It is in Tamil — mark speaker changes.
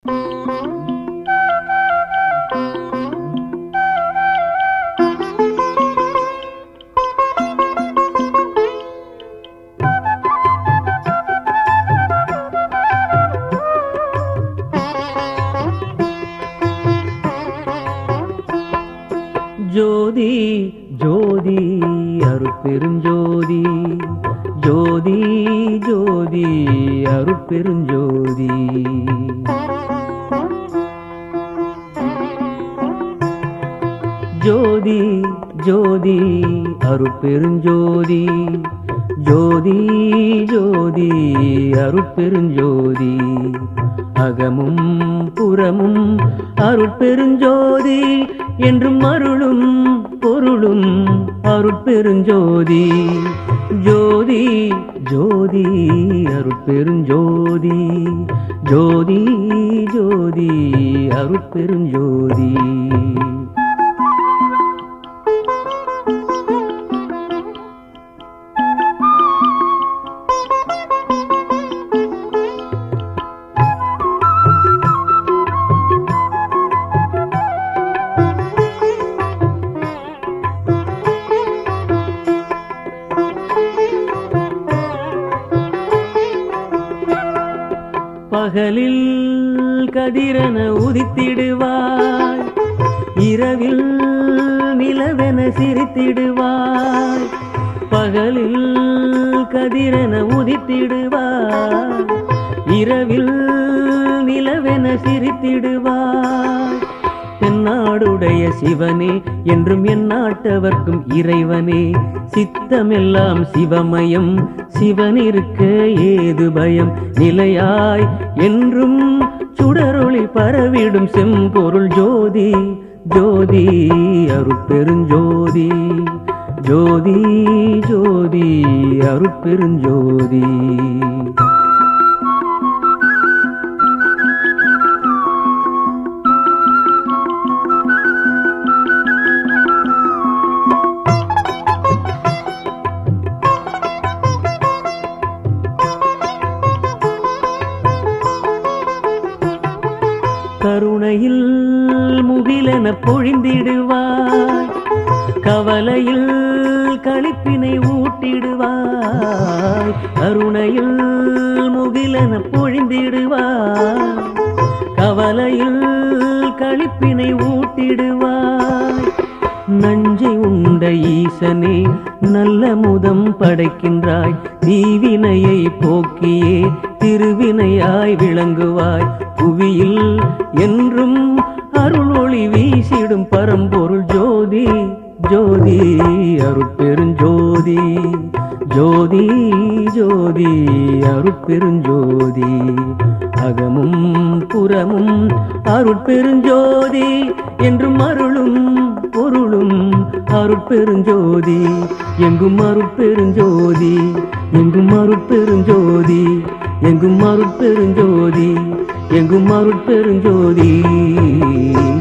Speaker 1: ஜோதி ஜோதி அருட்பெருஞ்சோதி ஜோதி ஜோதி அருட்பெருஞ்சோதி ஜோதி ஜோதி அருட்பெருஞ்சோதி ஜோதி ஜோதி அருட்பெருஞ்சோதி அகமும் புறமும் அருட்பெருஞ்சோதி என்றும் அருளும் பொருளும் அருட்பெருஞ்சோதி ஜோதி ஜோதி அருட்பெருஞ்சோதி ஜோதி ஜோதி அருட்பெருஞ்சோதி பகலில் கதிரன உதித்திடுவாய் இரவில் நிலவென சிரித்திடுவாய் பகலில் கதிரன உதித்திடுவாய் இரவில் நிலவென சிரித்திடுவாய் தென்னாடுடைய சிவனே என்றும் என் நாட்டவர்க்கும் இறைவனே சித்தமெல்லாம் சிவமயம் சிவனிருக்க ஏது பயம் நிலையாய் என்றும் சுடரொளி பரவிடும் செம்பொருள் ஜோதி ஜோதி அருட்பெருஞ்சோதி ஜோதி ஜோதி அருட்பெருஞ்சோதி கருணையில் முகிலென பொழிந்திடுவாய் கவலையில் களிப்பினை ஊட்டிடுவாய் கருணையில் முகிலென பொழிந்திடுவாய் கவலையில் களிப்பினை ஊட்டிடுவாய் நஞ்சை உண்ட ஈசனே நல்ல முதம் படைக்கின்றாய் தீவினையை போக்கியே திருவினையாய் விளங்குவாய் புவியில் என்றும் அருள் ஒளி வீசிடும் பரம்பொருள் ஜோதி ஜோதி அருட்பெருஞ்சோதி ஜோதி ஜோதி அருட்பெருஞ்சோதி அகமும் புறமும் அருட்பெருஞ்சோதி என்றும் அருளும் பொருளும் அருட்பெருஞ்சோதி எங்கும் அருட்பெருஞ்சோதி எங்கும் அருட்பெருஞ்சோதி எங்கும் அருட்பெருஞ்சோதி எங்கும் அருட்பெருஞ்சோதி